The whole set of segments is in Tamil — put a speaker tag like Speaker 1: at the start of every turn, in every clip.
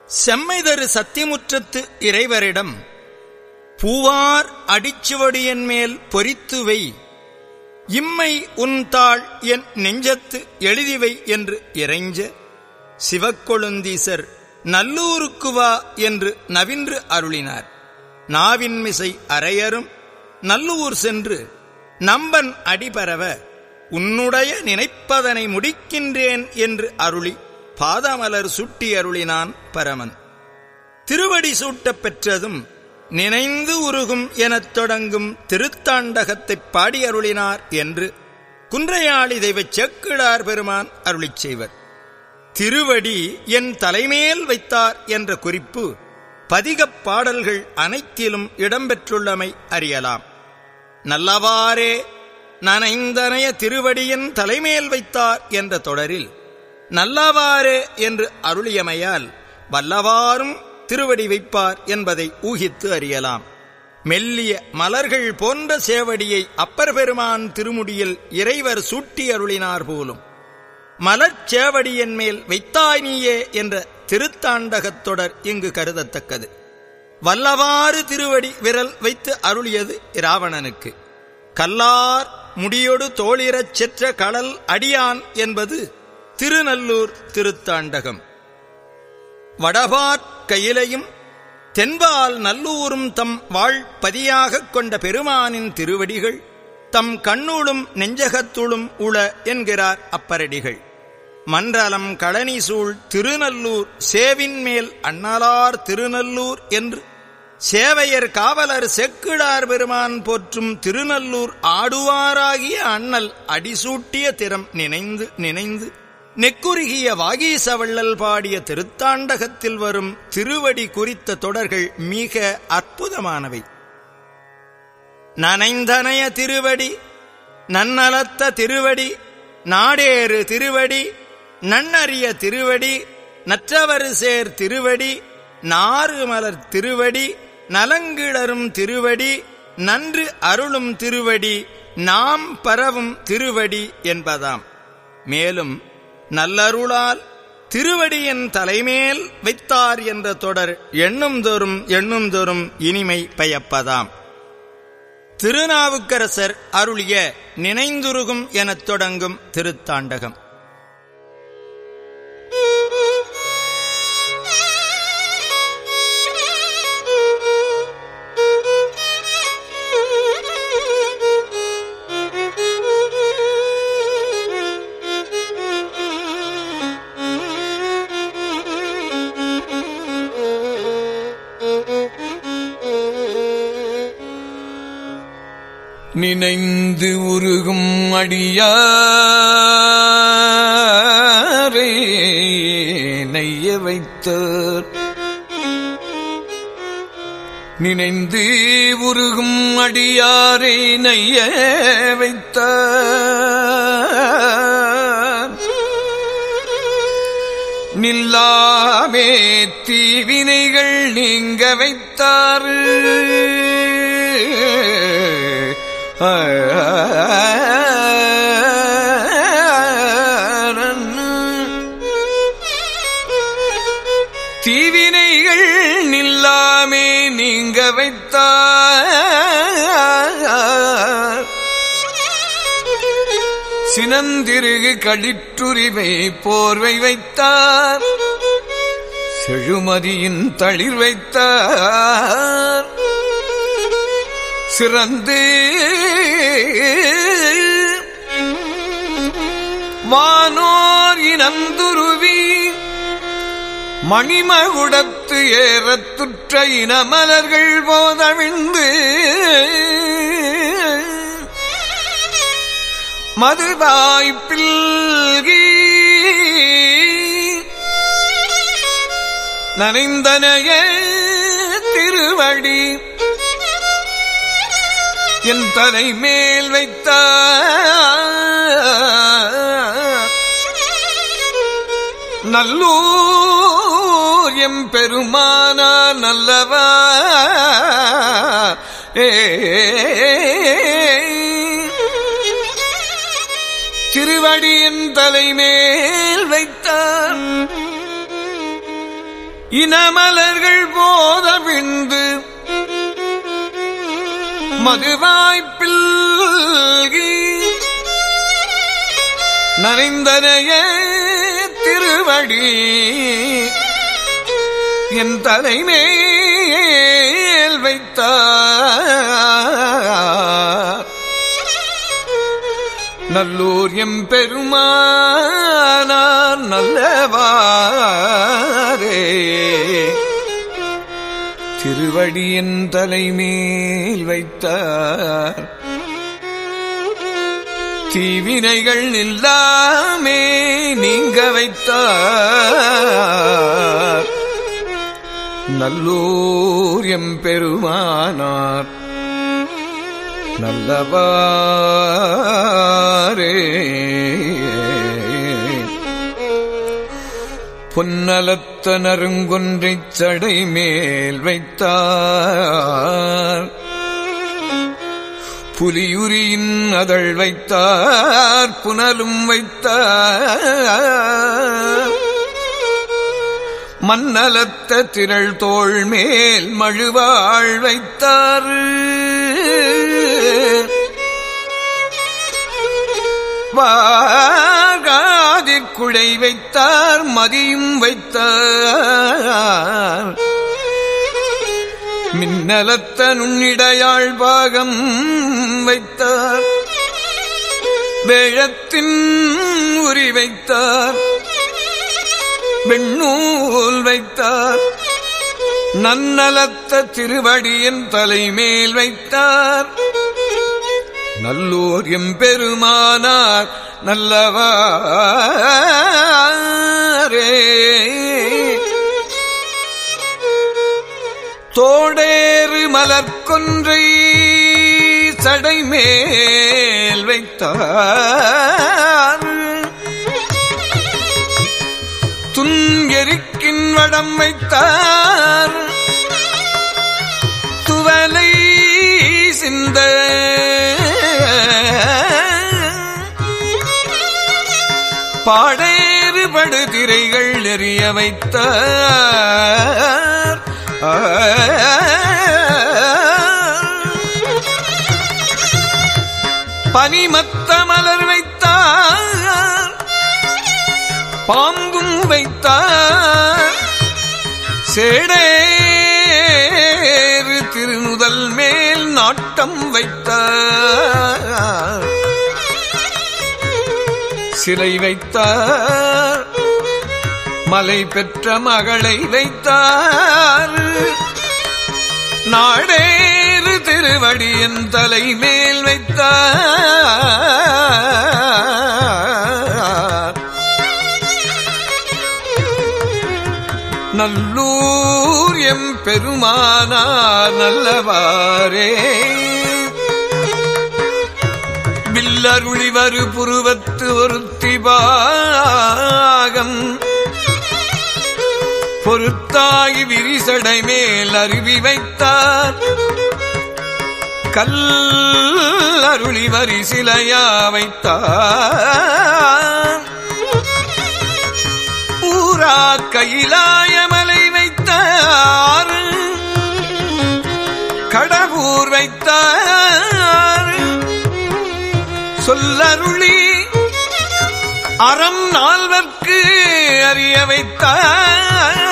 Speaker 1: செம்மைதரு சத்தியமுற்றத்து இறைவரிடம் பூவார் அடிச்சுவடியன் மேல் பொறித்துவை இம்மை உன் தாள் என் நெஞ்சத்து எழுதிவை என்று இறைஞ்ச சிவக்கொழுந்தீசர் நல்லூருக்கு வா என்று நவின்று அருளினார் நாவின்மிசை அரையரும் நல்லூர் சென்று நம்பன் அடிபரவ உன்னுடைய நினைப்பதனை முடிக்கின்றேன் என்று அருளி பாதமலர் சுட்டி அருளினான் பரமன் திருவடி சூட்டப் பெற்றதும் நினைந்து உருகும் எனத் தொடங்கும் திருத்தாண்டகத்தைப் பாடி அருளினார் என்று குன்றையாளி தெய்வச் செக்கிழார் பெருமான் அருளிச் செய்வர் திருவடி என் தலைமேல் வைத்தார் என்ற குறிப்பு பதிகப் பாடல்கள் அனைத்திலும் இடம்பெற்றுள்ளமை அறியலாம் நல்லவாறே நனைந்தனைய திருவடியின் தலைமேல் வைத்தார் என்ற தொடரில் நல்லவாறே என்று அருளியமையால் வல்லவாறும் திருவடி வைப்பார் என்பதை ஊகித்து அறியலாம் மெல்லிய மலர்கள் போன்ற சேவடியை அப்பர் பெருமான் திருமுடியில் இறைவர் சூட்டி அருளினார் போலும் மலர்ச்சேவடியின் மேல் வைத்தாய் நீயே என்ற திருத்தாண்டகத் தொடர் இங்கு கருதத்தக்கது வல்லவாறு திருவடி விரல் வைத்து அருளியது இராவணனுக்கு கல்லார் முடியொடு தோளிரச் செற்ற கடல் அடியான் என்பது திருநல்லூர் திருத்தாண்டகம் வடபாற் கையிலையும் தென்பால் நல்லூரும் தம் வாழ்பதியாகக் கொண்ட பெருமானின் திருவடிகள் தம் கண்ணூளும் நெஞ்சகத்துளும் உள என்கிறார் அப்பரடிகள் மன்றலம் களனிசூழ் திருநல்லூர் சேவின் மேல் அண்ணலார் திருநல்லூர் என்று சேவையர் காவலர் செக்கிழார் பெருமான் போற்றும் திருநல்லூர் ஆடுவாராகிய அண்ணல் அடிசூட்டிய திறம் நினைந்து நினைந்து நெக்குருகிய வாகீசவள்ளல் பாடிய திருத்தாண்டகத்தில் வரும் திருவடி குறித்த தொடர்கள் மிக அற்புதமானவை நனைந்தனைய திருவடி நன்னலத்த திருவடி நாடேறு திருவடி நன்னறிய திருவடி நற்றவரு சேர் திருவடி நாறுமலர் திருவடி நலங்கிழரும் திருவடி நன்று அருளும் திருவடி நாம் பரவும் திருவடி என்பதாம் மேலும் நல்லருளால் திருவடியின் தலைமேல் வைத்தார் என்ற தொடர் எண்ணும் தோறும் எண்ணும் தோறும் இனிமை பயப்பதாம் திருநாவுக்கரசர் அருளிய நினைந்துருகும் எனத் தொடங்கும் திருத்தாண்டகம்
Speaker 2: நினைந்து உருகும் அடியாரே நெய்ய வைத்தார் நினைந்து உருகும் அடியாரே நெய்ய வைத்தார் நில்லாமே தீவினைகள் நீங்க வைத்தார் தீவினைகள் நில்லாமே நீங்க வைத்தார் சினந்திருகு களிற்றுரிவை போர்வை வைத்தார் செழுமதியின் தளிர் வைத்தார் சிறந்து வானோர் இனந்துருவி மணிமகுடத்து ஏறத்துற்ற இனமலர்கள் போதவிழ்ந்து மதுவாய்ப்பில்கி நனைந்தனைய திருவடி என் தலை மேல் வைத்த நல்லூர் எம் பெருமானா நல்லவா ஏ திருவடியின் தலைமேல் வைத்தார் இனமலர்கள் போத விந்து மதுவாய்ப்பில் நனைந்தனைய திருவடி என் தலைமேல் வைத்தார் நல்லூர் எம் பெருமானார் நல்லவாரே திருவடியின் தலைமேல் வைத்தார் தீவினைகள் இல்லாமே நீங்க வைத்தார் நல்லூர் எம் பெருமானார் நல்லவாரே பொன்னலத்த நறுங்கொன்றைச் சடை மேல் வைத்தார் புலியுரியின் அதழ் வைத்தார் புனலும் வைத்தார் மன்னலத்த திரள் தோள் மேல் மழுவாள் வைத்தார் வாகாதிற் குடை வைத்தார் மதியும் வைத்தார் மின்னலத்த நுண்ணிடையாள் பாகம் வைத்தார் வேழத்தின் உரி வைத்தார் வெண்ணூல் வைத்தார் நன்னலத்த திருவடியின் தலைமேல் வைத்தார் நல்லோர் எம்பெருமானார் நல்லவாரே தோடேறு மலர்கொன்றை சடை மேல் வைத்தார் துங்கெரிக்கின் வடம் வைத்தார் துவலை சிந்த பாடேறு படுதிரைகள் எறிய வைத்தார் பனிமத்த மலர் வைத்தார் பாம்பும் வைத்தார் சேடேறு திருநுதல் மேல் நாட்டம் வைத்தார் சிலை வைத்தார் மலை பெற்ற மகளை வைத்தார் நாடேறு திருவடியின் தலை மேல் வைத்தார் நல்லூர் எம் பெருமானார் நல்லவாரே வில்லருளிவரு புருவத்து ஒருத்தி பாகம் பொருத்தாகி விரிசடை மேல் அருவி வைத்தார் கல்லருளி வரி சிலையா வைத்தார் ஊரா கையிலாயமலை வைத்தார் கடவுர் வைத்தார் சொல்லருளி அறம் நால்வர்க்கு அறிய வைத்தார்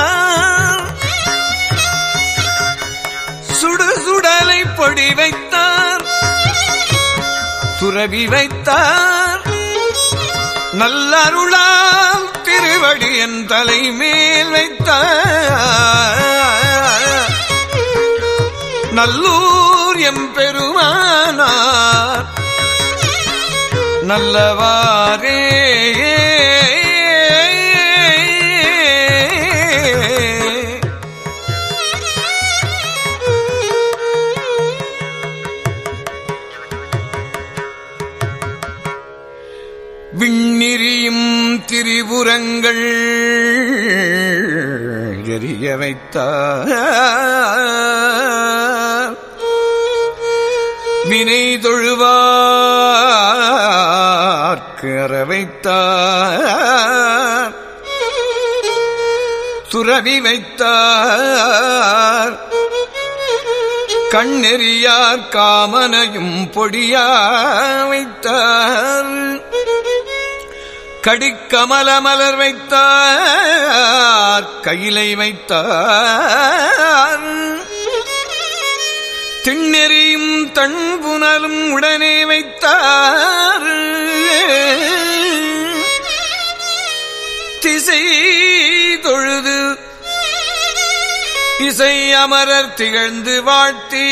Speaker 2: சுடு சுடலை பொடி வைத்தார் துறவி வைத்தார் நல்லருளால் திருவடி என் தலை மேல் வைத்தார் நல்லூர் எம் பெருமானார் நல்லவாரே விண்ணிரியும் திரிபுரங்கள் எரிய வைத்தார் வினை தொழுவார்க்கு அற வைத்தார் துறவி வைத்தார் கண்ணெறியார் காமனையும் பொடியா வைத்தார் கடிக்கமல மலர் வைத்தார் கையிலை வைத்தார் திண்ணெறியும் தன்புணலும் உடனே வைத்தார் திசை தொழுது இசை அமரர் திகழ்ந்து வாழ்த்தி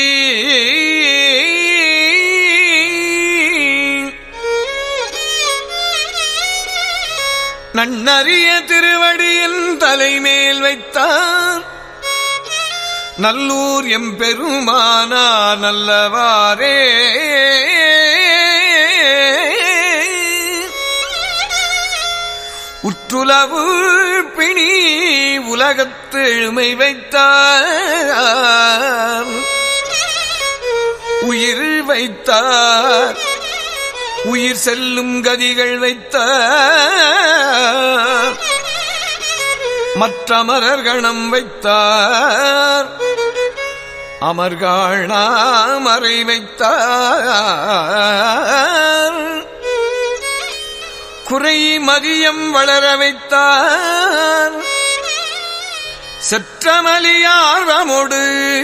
Speaker 2: நன்னறிய திருவடியின் தலைமேல் வைத்தார் நல்லூர் எம்பெருமானா நல்லவாரே உற்றுலவு பிணி உலகத்து எழுமை வைத்தார் உயிர் வைத்தார் உயிர் செல்லும் கதிகள் வைத்தார் மற்றமரர்கணம் வைத்தார் அமர்காணாமறை வைத்தார் குறை மதியம் வளர வைத்தார் செற்றமலியார்வமொடு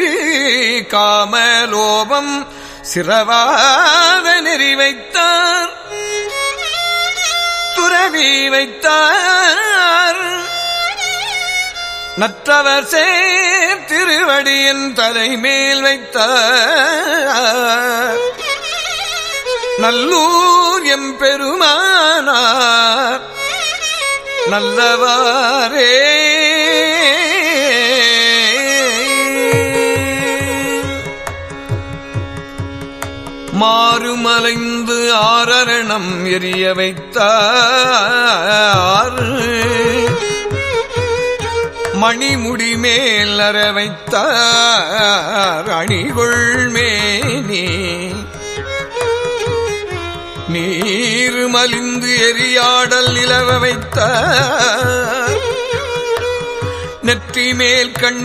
Speaker 2: காமலோபம் சிறவாத நெறி வைத்தார் துறவி வைத்தார் நற்றவர் சேர் திருவடியின் தலைமேல் வைத்தார் நல்லூர் எம்பெருமானார் நல்லவாரே மாறுமலைந்து ஆரணம் எரிய வைத்தார் மணிமுடி மேல் அற வைத்தார் அணிகொள் மேனி நீர் மலிந்து எரியாடல் நிலவ வைத்தார் நெற்றி மேல் கண்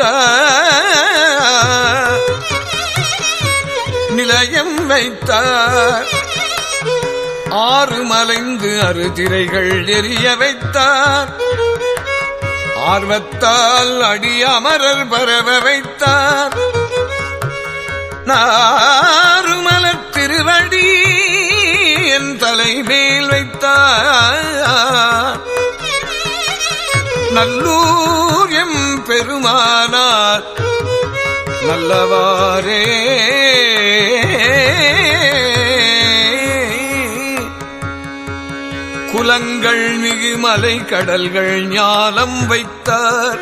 Speaker 2: வைத்தார் நிலையம் வைத்தார் ஆறு மலைந்து அருதிரைகள் எரிய வைத்தார் ஆர்வத்தால் அடி அமரர் பரவ வைத்தார் நாருமலர் திருவடி என் தலைமேல் வைத்தார் நல்லூர் எம் பெருமானார் நல்லவாரே குலங்கள் மிகு மலை கடல்கள் ஞாலம் வைத்தார்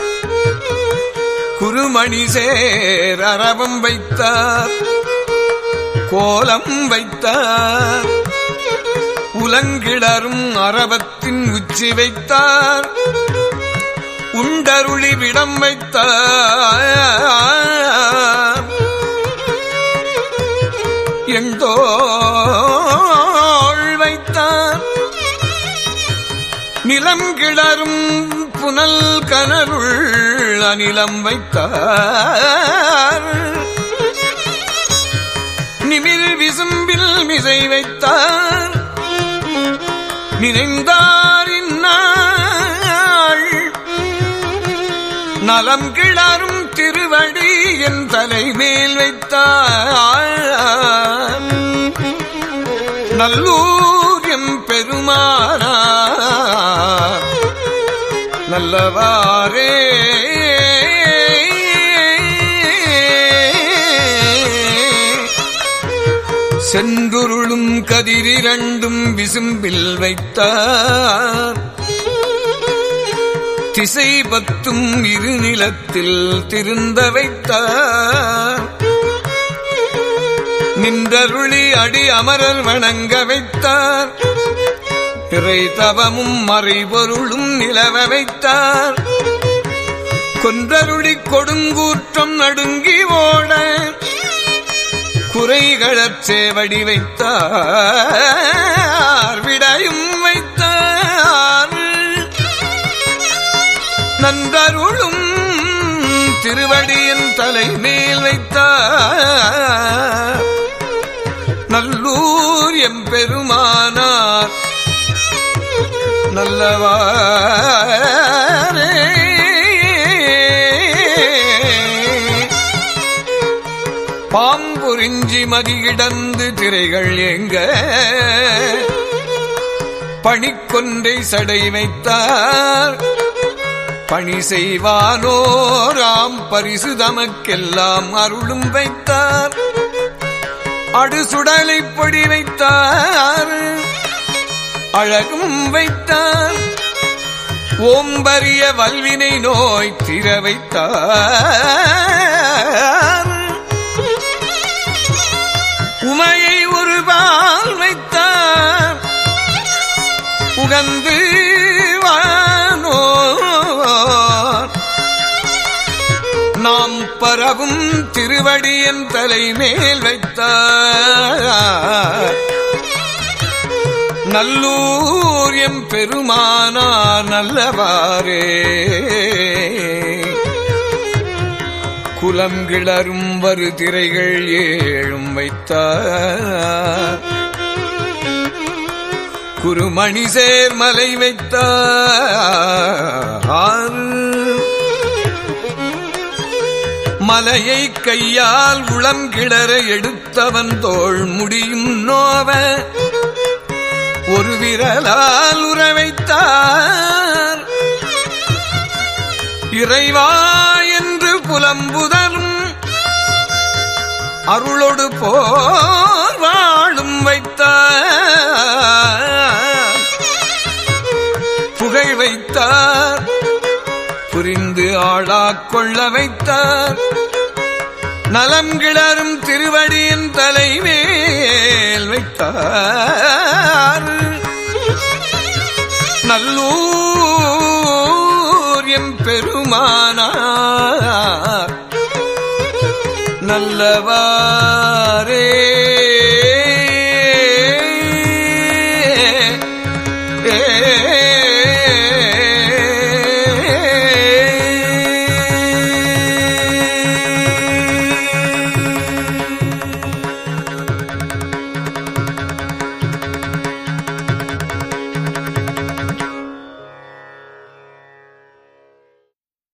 Speaker 2: குருமணி சேர் அரவம் வைத்தார் கோலம் வைத்தார் உலங்கிடரும் அரவத்தின் உச்சி வைத்தார் உண்டருளி விடம் வைத்தார் எண்டோள் வைத்தார் நிலம் கிளரும் புனல் கனருள் அநிலம் வைத்தார் நிமிர் விசும்பில் மிசை வைத்தார் நினைந்தாரின் நாள் நலம் கிளரும் திருவடி என் தலைமேல் வைத்தார் நல்லூர் எம் பெருமானார் நல்லவாரே சென்றுருளும் கதிரிரண்டும் விசும்பில் வைத்தார் திசை பத்தும் இருநிலத்தில் திருந்த வைத்தார் நின்றருளி அடி அமரர் வணங்க வைத்தார் பிறை தவமும் மறைபொருளும் நிலவ வைத்தார் கொன்றருளி கொடுங்கூற்றம் நடுங்கி ஓட குறைகளற் சேவடி வைத்தார் விடையும் வைத்தார் நன்றருளும் திருவடியின் தலைமேல் வைத்தார் நல்லூர் எம்பெருமானார் நல்லவாரே பாம்புரிஞ்சி மதிகிடந்து திரைகள் எங்க பணிக்கொன்றை சடை வைத்தார் பணி செய்வானோராம் பரிசு தமக்கெல்லாம் அருளும் வைத்தார் அடுசுடலை பொடி வைத்தார் அழகும் வைத்தார் ஓம்பரிய வல்வினை நோய் திற வைத்தார் உமையை ஒரு பால் வைத்தார் உகந்து வானோ நாம் பரவும் திருவடியன் தலைமேல் வைத்தார் நல்லூர் எம் பெருமானார் நல்லவாரே குலம் கிளரும் வரு திரைகள் ஏழும் வைத்தார் குருமணி சேர்மலை வைத்தார் மலையை கையால் உளம் கிளற எடுத்தவன் தோள் முடியும் நோவ ஒரு விரலால் உறவைத்தார் இறைவா என்று புலம்புதலும் அருளொடு போர் வாழும் வைத்தார் புகழ் வைத்தார் புரிந்து ஆளாக் கொள்ள வைத்தார் நலம் கிளரும் திருவடியின் தலைமேல் வைத்தார் நல்லூர் எம் பெருமானார் நல்லவாரே